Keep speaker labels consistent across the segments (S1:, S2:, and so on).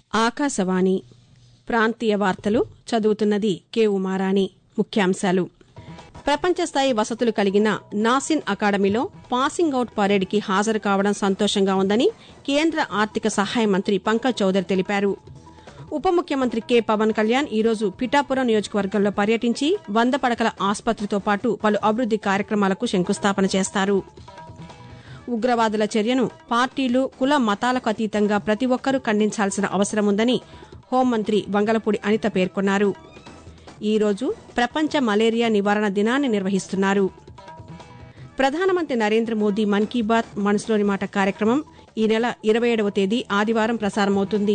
S1: ఆకాశవాణి ప్రాంతీయ వార్తలు చదువుతున్నది కె ఉమారాణి ముఖ్యాంశాలు ప్రపంచ స్థాయి వసతులు కలిగిన నాసిన్ అకాడమీలో పాసింగ్ అవుట్ పరేడ్కి హాజరు కావడం సంతోషంగా ఉందని కేంద్ర ఆర్థిక సహాయ మంత్రి పంకజ్ చౌదరి తెలిపారు ఉప ముఖ్యమంత్రి కె పవన్ కళ్యాణ్ ఈరోజు పిఠాపురం నియోజకవర్గంలో పర్యటించి వంద పడకల ఆసుపత్రితో పాటు పలు అభివృద్ది కార్యక్రమాలకు శంకుస్థాపన చేస్తారు ఉగ్రవాదుల చర్యను పార్టీలు కుల మతాలకు అతీతంగా ప్రతి ఒక్కరూ ఖండించాల్సిన అవసరం ఉందని హోంమంత్రి వంగలపూడి అనిత పేర్కొన్నారు ఈరోజు ప్రపంచ మలేరియా నివారణ దినాన్ని నిర్వహిస్తున్నారు ప్రధానమంత్రి నరేంద్ర మోదీ మన్ కీ బాత్ మనసులోని మాట కార్యక్రమం ఈ నెల ఇరవై ఏడవ తేదీ ఆదివారం ప్రసారమవుతుంది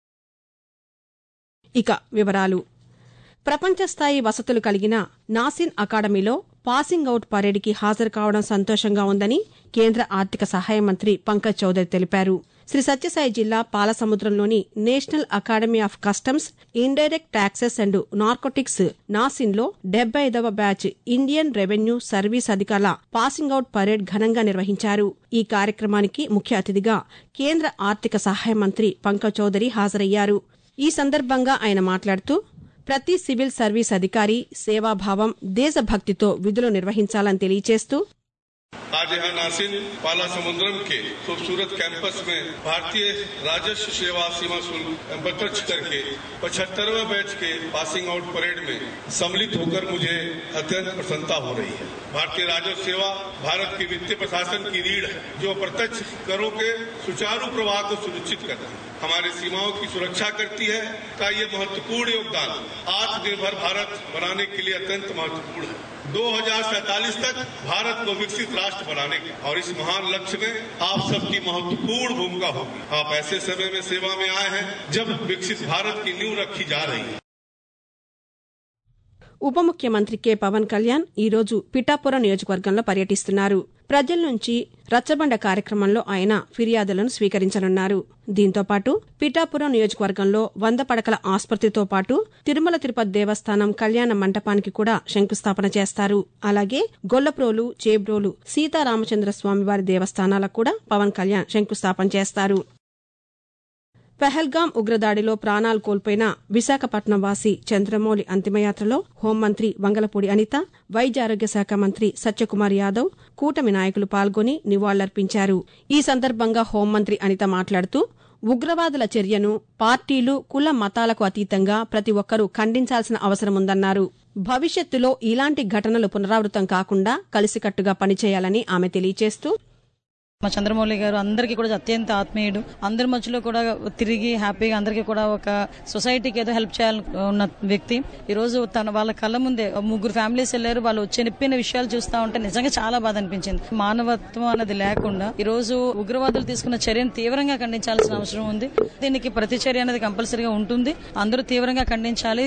S1: ఇక వివరాలు ప్రపంచ స్థాయి వసతులు కలిగిన నాసిన్ అకాడమీలో పాసింగ్ అవుట్ పరేడ్కి హాజరు కావడం సంతోషంగా ఉందని కేంద్ర ఆర్థిక సహాయ మంత్రి పంకజ్ చౌదరి తెలిపారు శ్రీ సత్యసాయి జిల్లా పాలసముద్రంలోని national academy of customs indirect taxes and narcotics నాసిన్లో డెబ్బై ఐదవ బ్యాచ్ ఇండియన్ రెవెన్యూ సర్వీస్ అధికారుల పాసింగ్ అవుట్ పరేడ్ ఘనంగా నిర్వహించారు ఈ కార్యక్రమానికి ముఖ్య అతిథిగా కేంద్ర ఆర్థిక సహాయ మంత్రి పంకజ్ చౌదరి హాజరయ్యారు ఈ సందర్భంగా ఆయన మాట్లాడుతూ ప్రతి సివిల్ సర్వీస్ అధికారి సేవాభావం దేశభక్తితో విధులు నిర్వహించాలని తెలియజేస్తూ
S2: आज यहाँ नासिन पाला समुद्रम के खूबसूरत कैंपस में भारतीय राजस्व सेवा सीमा शुल्क प्रत्यक्ष करके पचहत्तरवा बैच के पासिंग आउट परेड में सम्मिलित होकर मुझे अत्यंत प्रसन्नता हो रही है भारतीय राजस्व सेवा भारत की वित्तीय प्रशासन की रीढ़ है जो अप्रत्यक्ष करों के सुचारू प्रवाह को सुनिश्चित करती है हमारे सीमाओं की सुरक्षा करती है का ये महत्वपूर्ण योगदान आत्मनिर्भर भारत बनाने के लिए अत्यंत महत्वपूर्ण है दो तक भारत को विकसित राष्ट्र बनाने का और इस महान लक्ष्य में आप सबकी महत्वपूर्ण भूमिका होगी आप ऐसे समय में सेवा में आए हैं जब विकसित भारत की नींव रखी जा रही है
S1: ఉప ముఖ్యమంత్రి కె పవన్ కళ్యాణ్ ఈరోజు పిఠాపురం నియోజకవర్గంలో పర్యటిస్తున్నారు ప్రజల నుంచి రచ్చబండ కార్యక్రమంలో ఆయన ఫిర్యాదులను స్వీకరించనున్నారు దీంతో పాటు పిఠాపురం నియోజకవర్గంలో వంద పడకల ఆసుపత్రితో పాటు తిరుమల తిరుపతి దేవస్థానం కళ్యాణ మంటపానికి కూడా శంకుస్థాపన చేస్తారు అలాగే గొల్లప్రోలు చేబ్రోలు సీతారామచంద్ర స్వామివారి దేవస్థానాలకు కూడా పవన్ కళ్యాణ్ శంకుస్థాపన చేస్తారు పెహల్గాం ఉగ్రదాడిలో ప్రాణాలు కోల్పోయిన విశాఖపట్నం వాసి చంద్రమౌళి అంతిమయాత్రలో హోంమంత్రి వంగలపూడి అనిత వైద్య ఆరోగ్య శాఖ మంత్రి సత్యకుమార్ యాదవ్ కూటమి నాయకులు పాల్గొని నివాళులర్పించారు ఈ సందర్భంగా హోంమంత్రి అనిత మాట్లాడుతూ ఉగ్రవాదుల చర్యను పార్టీలు కుల మతాలకు అతీతంగా ప్రతి ఒక్కరూ ఖండించాల్సిన అవసరముందన్నారు భవిష్యత్తులో ఇలాంటి ఘటనలు పునరావృతం కాకుండా కలిసికట్టుగా పనిచేయాలని ఆమె తెలియజేస్తూ
S3: మా చంద్రమౌళి గారు అందరికీ కూడా అత్యంత ఆత్మీయుడు అందరి మధ్యలో కూడా తిరిగి హ్యాపీగా అందరికీ కూడా ఒక సొసైటీకి ఏదో హెల్ప్ చేయాలని ఉన్న వ్యక్తి ఈ రోజు తన వాళ్ళ కళ్ళ ముందే ముగ్గురు ఫ్యామిలీస్ వెళ్ళారు వాళ్ళు చెప్పిన విషయాలు చూస్తా ఉంటే నిజంగా చాలా బాధ అనిపించింది మానవత్వం అనేది లేకుండా ఈ రోజు ఉగ్రవాదులు తీసుకున్న చర్యను తీవ్రంగా ఖండించాల్సిన అవసరం ఉంది దీనికి ప్రతిచర్య అనేది కంపల్సరీగా ఉంటుంది అందరూ తీవ్రంగా ఖండించాలి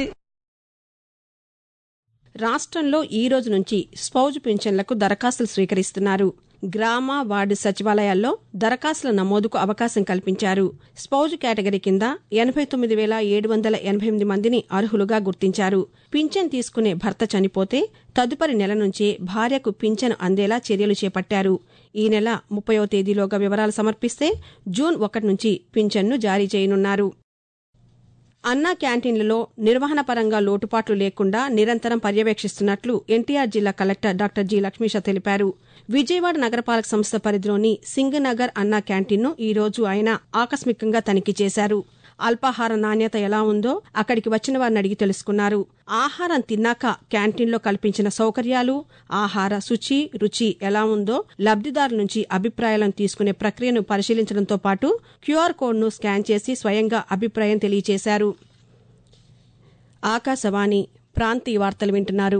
S1: రాష్ట్రంలో ఈ రోజు నుంచి స్పౌజ్ పింఛన్లకు దరఖాస్తులు స్వీకరిస్తున్నారు గ్రామ వార్డు సచివాలయాల్లో దరఖాస్తుల నమోదుకు అవకాశం కల్పించారు స్పౌజ్ కేటగిరీ కింద ఎనభై తొమ్మిది వేల ఏడు వందల ఎనభై ఎనిమిది మందిని అర్హులుగా గుర్తించారు పింఛన్ తీసుకునే భర్త చనిపోతే తదుపరి నెల నుంచే భార్యకు పింఛను అందేలా చర్యలు చేపట్టారు ఈ నెల ముప్పయో తేదీలోగా వివరాలు సమర్పిస్తే జూన్ ఒకటి నుంచి పింఛన్ను జారీ చేయనున్నారు అన్నా క్యాంటీన్లలో నిర్వహణ పరంగా లోటుపాట్లు లేకుండా నిరంతరం పర్యవేక్షిస్తున్నట్లు ఎన్టీఆర్ జిల్లా కలెక్టర్ డాక్టర్ జి లక్ష్మీష తెలిపారు విజయవాడ నగరపాలక సంస్థ పరిధిలోని సింగనగర్ అన్నా క్యాంటీన్ను ఈ రోజు ఆయన ఆకస్మికంగా తనిఖీ చేశారు అల్పాహార నాణ్యత ఎలా ఉందో అక్కడికి వచ్చిన వారిని అడిగి తెలుసుకున్నారు ఆహారం తిన్నాక క్యాంటీన్లో కల్పించిన సౌకర్యాలు ఆహార శుచి రుచి ఎలా ఉందో లబ్దిదారుల నుంచి అభిప్రాయాలను తీసుకునే ప్రక్రియను పరిశీలించడంతో పాటు క్యూఆర్ కోడ్ను స్కాన్ చేసి స్వయంగా అభిప్రాయం తెలియజేశారు ఆకాశవాణి ప్రాంతీయ వార్తలు వింటున్నారు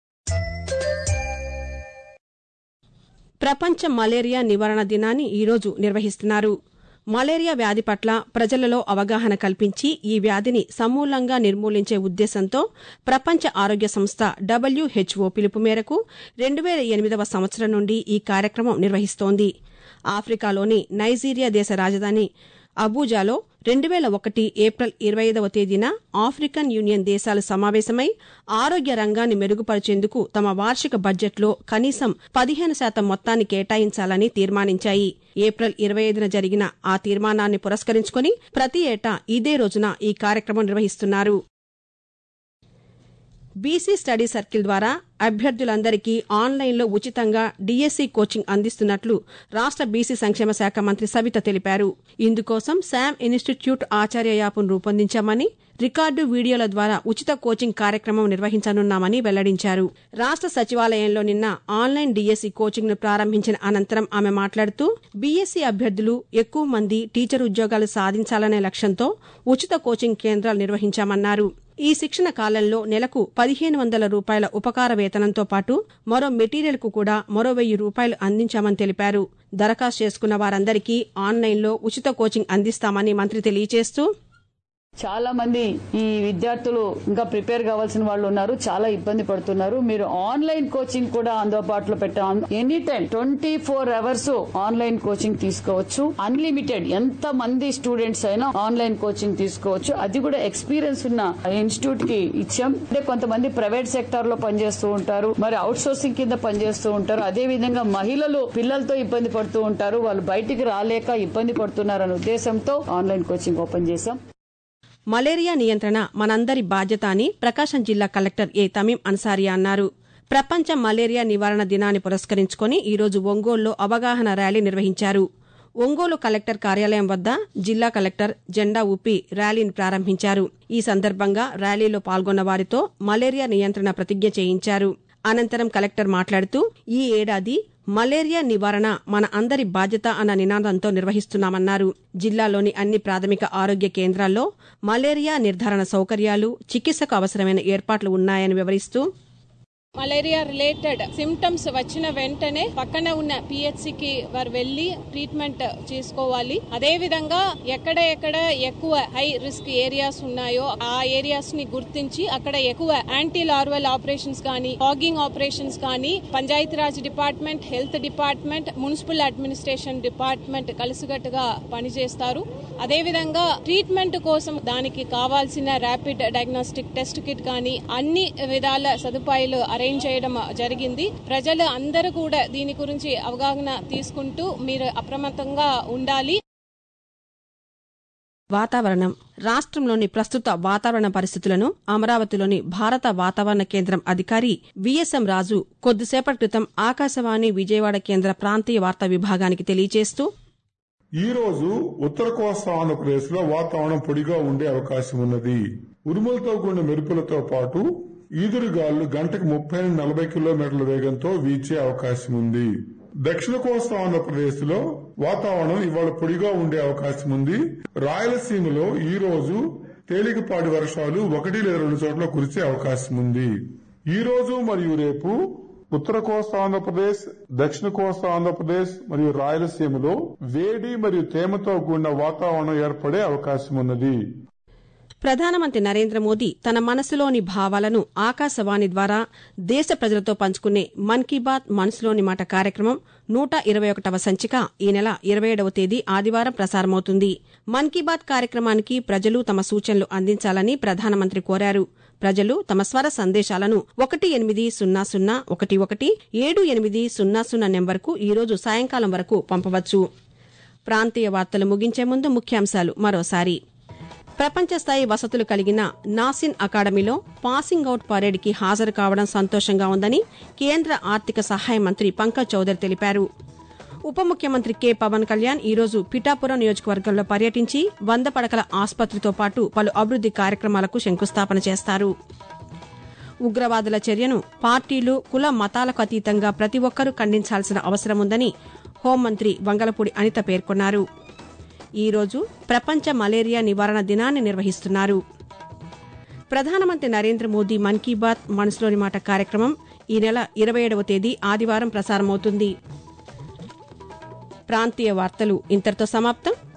S1: ప్రపంచ మలేరియా నివారణ దినాన్ని ఈరోజు నిర్వహిస్తున్నారు మలేరియా వ్యాధి పట్ల ప్రజలలో అవగాహన కల్పించి ఈ వ్యాధిని సమూలంగా నిర్మూలించే ఉద్దేశంతో ప్రపంచ ఆరోగ్య సంస్థ డబ్ల్యూహెచ్ఓ పిలుపు మేరకు రెండు వేల ఎనిమిదవ సంవత్సరం నుండి ఈ కార్యక్రమం నిర్వహిస్తోంది ఆఫ్రికాలోని నైజీరియా దేశ రాజధాని అబూజాలో రెండు వేల ఒకటి ఏప్రిల్ ఇరవై ఐదవ తేదీన ఆఫ్రికన్ యూనియన్ దేశాలు సమావేశమై ఆరోగ్య రంగాన్ని మెరుగుపరిచేందుకు తమ వార్షిక బడ్జెట్లో కనీసం పదిహేను శాతం మొత్తాన్ని కేటాయించాలని తీర్మానించాయి ఏప్రిల్ ఇరవై ఐదున జరిగిన ఆ తీర్మానాన్ని పురస్కరించుకుని ప్రతి ఏటా ఇదే రోజున ఈ కార్యక్రమం నిర్వహిస్తున్నారు బీసీ స్టడీ సర్కిల్ ద్వారా అభ్యర్థులందరికీ ఆన్లైన్లో ఉచితంగా డీఎస్సీ కోచింగ్ అందిస్తున్నట్లు రాష్ట బీసీ సంక్షేమ శాఖ మంత్రి సవిత తెలిపారు ఇందుకోసం శామ్ ఇన్స్టిట్యూట్ ఆచార్య యాప్ను రూపొందించామని రికార్డు వీడియోల ద్వారా ఉచిత కోచింగ్ కార్యక్రమం నిర్వహించనున్నామని వెల్లడించారు రాష్ట సచివాలయంలో నిన్న ఆన్లైన్ డీఎస్సీ కోచింగ్ ను ప్రారంభించిన అనంతరం ఆమె మాట్లాడుతూ బీఎస్సీ అభ్యర్థులు ఎక్కువ మంది టీచర్ ఉద్యోగాలు సాధించాలనే లక్ష్యంతో ఉచిత కోచింగ్ కేంద్రాలు నిర్వహించామన్నారు ఈ శిక్షణ కాలంలో నెలకు పదిహేను వందల రూపాయల ఉపకార వేతనంతో పాటు మరో మెటీరియల్కు కూడా మరో వెయ్యి రూపాయలు అందించామని తెలిపారు దరఖాస్తు చేసుకున్న వారందరికీ ఆన్లైన్లో ఉచిత కోచింగ్ అందిస్తామని మంత్రి తెలియజేస్తూ
S4: చాలా మంది ఈ విద్యార్థులు ఇంకా ప్రిపేర్ కావాల్సిన వాళ్ళు ఉన్నారు చాలా ఇబ్బంది పడుతున్నారు మీరు ఆన్లైన్ కోచింగ్ కూడా అందుబాటులో పెట్టాం any time twenty four hours online coaching తీసుకోవచ్చు అన్లిమిటెడ్ ఎంత మంది స్టూడెంట్స్ అయినా ఆన్లైన్ కోచింగ్ తీసుకోవచ్చు అది కూడా ఎక్స్పీరియన్స్ ఉన్న ఇన్స్టిట్యూట్ కి ఇచ్చాం అంటే కొంతమంది ప్రైవేట్ సెక్టార్ లో పనిచేస్తూ ఉంటారు మరి అవుట్ సోర్సింగ్ కింద పనిచేస్తూ ఉంటారు అదే విధంగా మహిళలు పిల్లలతో ఇబ్బంది పడుతూ ఉంటారు వాళ్ళు బయటికి రాలేక ఇబ్బంది పడుతున్నారనే ఉద్దేశంతో ఆన్లైన్ కోచింగ్ ఓపెన్ చేశాం
S1: మలేరియా నియంత్రణ మనందరి బాధ్యత అని ప్రకాశం జిల్లా కలెక్టర్ ఏ తమీం అన్సారియా అన్నారు ప్రపంచ మలేరియా నివారణ దినాన్ని పురస్కరించుకుని ఈరోజు ఒంగోలులో అవగాహన ర్యాలీ నిర్వహించారు ఒంగోలు కలెక్టర్ కార్యాలయం వద్ద జిల్లా కలెక్టర్ జెండా ఊపి ర్యాలీని ప్రారంభించారు ఈ సందర్భంగా ర్యాలీలో పాల్గొన్న వారితో మలేరియా నియంత్రణ ప్రతిజ్ఞ చేయించారు అనంతరం కలెక్టర్ మాట్లాడుతూ ఈ ఏడాది మలేరియా నివారణ మన అందరి బాధ్యత అన్న నినాదంతో నిర్వహిస్తున్నామన్నారు జిల్లాలోని అన్ని ప్రాథమిక ఆరోగ్య కేంద్రాల్లో మలేరియా నిర్ధారణ సౌకర్యాలు చికిత్సకు అవసరమైన ఏర్పాట్లు ఉన్నాయని వివరిస్తూ
S5: మలేరియా రిలేటెడ్ సిమ్టమ్స్ వచ్చిన వెంటనే పక్కన ఉన్న పిహెచ్సికి వారు వెళ్లి ట్రీట్మెంట్ చేసుకోవాలి అదే విధంగా ఎక్కడ ఎక్కడ ఎక్కువ హై రిస్క్ ఏరియాస్ ఉన్నాయో ఆ ఏరియాస్ ని గుర్తించి అక్కడ ఎక్కువ యాంటీ లార్వల్ ఆపరేషన్స్ కానీ హాగింగ్ ఆపరేషన్స్ కానీ Panchayati Raj department health department municipal administration department కలిసికట్టుగా పనిచేస్తారు అదే విధంగా ట్రీట్మెంట్ కోసం దానికి కావాల్సిన ర్యాపిడ్ డయాగ్నోస్టిక్ టెస్ట్ కిట్ కానీ అన్ని విధాల సదుపాయాలు అరేంజ్ చేయడం జరిగింది ప్రజలు అందరూ కూడా దీని గురించి అవగాహన తీసుకుంటూ మీరు అప్రమత్తంగా ఉండాలి
S1: వాతావరణం రాష్ట్రంలోని ప్రస్తుత వాతావరణ పరిస్థితులను అమరావతిలోని భారత వాతావరణ కేంద్రం అధికారి విఎస్ఎం రాజు కొద్దిసేపటి క్రితం ఆకాశవాణి విజయవాడ కేంద్ర ప్రాంతీయ వార్తా విభాగానికి తెలియజేస్తూ
S6: ఈ రోజు ఉత్తర కోస్తా ఆంధ్రప్రదేశ్ లో వాతావరణం పొడిగా ఉండే అవకాశం ఉన్నది ఉరుములతో కూడిన మెరుపులతో పాటు ఈదురుగాలు గంటకు ముప్పై నుండి నలభై కిలోమీటర్ల వేగంతో వీచే అవకాశం ఉంది దక్షిణ కోస్తా ఆంధ్రప్రదేశ్ లో వాతావరణం ఇవాళ పొడిగా ఉండే అవకాశం ఉంది రాయలసీమలో ఈ రోజు తేలికపాటి వర్షాలు ఒకటి లేదా రెండు చోట్ల కురిసే అవకాశం ఉంది ఈ రోజు మరియు రేపు ఉత్తర కోస్తా ఆంధ్రప్రదేశ్ దక్షిణ కోస్తా ఆంధ్రప్రదేశ్ మరియు రాయలసీమలో వేడి మరియు తేమతో కూడిన వాతావరణం ఏర్పడే అవకాశం ఉన్నది
S1: ప్రధానమంత్రి నరేంద్ర మోదీ తన మనసులోని భావాలను ఆకాశవాణి ద్వారా దేశ ప్రజలతో పంచుకునే మన్ కీ బాత్ మనసులోని మాట కార్యక్రమం నూట ఇరవై ఒకటవ సంచిక ఈ నెల ఇరవై ఏడవ తేదీ ఆదివారం ప్రసారమవుతుంది మన్ కీ బాత్ కార్యక్రమానికి ప్రజలు తమ సూచనలు అందించాలని ప్రధానమంత్రి కోరారు ప్రజలు తమ స్వర సందేశాలను ఒకటి ఎనిమిది సున్నా సున్నా ఒకటి ఒకటి ఏడు ఎనిమిది సున్నా సున్నా నెంబర్కు ఈరోజు సాయంకాలం వరకు పంపవచ్చు ప్రాంతీయ వార్తలు ముగించే ముందు ముఖ్యాంశాలు మరోసారి ప్రపంచ స్థాయి వసతులు కలిగిన నాసిన్ అకాడమీలో పాసింగ్ అవుట్ పరేడ్కి హాజరు కావడం సంతోషంగా ఉందని కేంద్ర ఆర్థిక సహాయ మంత్రి పంకజ్ చౌదరి తెలిపారు ఉప ముఖ్యమంత్రి కె పవన్ కళ్యాణ్ ఈరోజు పిఠాపురం నియోజకవర్గంలో పర్యటించి వంద పడకల ఆసుపత్రితో పాటు పలు అభివృద్ది కార్యక్రమాలకు శంకుస్థాపన చేస్తారు ఉగ్రవాదుల చర్యను పార్టీలు కుల మతాలకు అతీతంగా ప్రతి ఒక్కరూ ఖండించాల్సిన అవసరముందని హోంమంత్రి వంగలపూడి అనిత పేర్కొన్నారు ఈరోజు ప్రపంచ మలేరియా నివారణ దినాన్ని నిర్వహిస్తున్నారు ప్రధానమంత్రి నరేంద్ర మోదీ మన్ కీ బాత్ మనసులోని మాట కార్యక్రమం ఈ నెల ఇరవై ఏడవ తేదీ ఆదివారం ప్రసారమవుతుంది ప్రాంతీయ వార్తలు ఇంతటితో సమాప్తం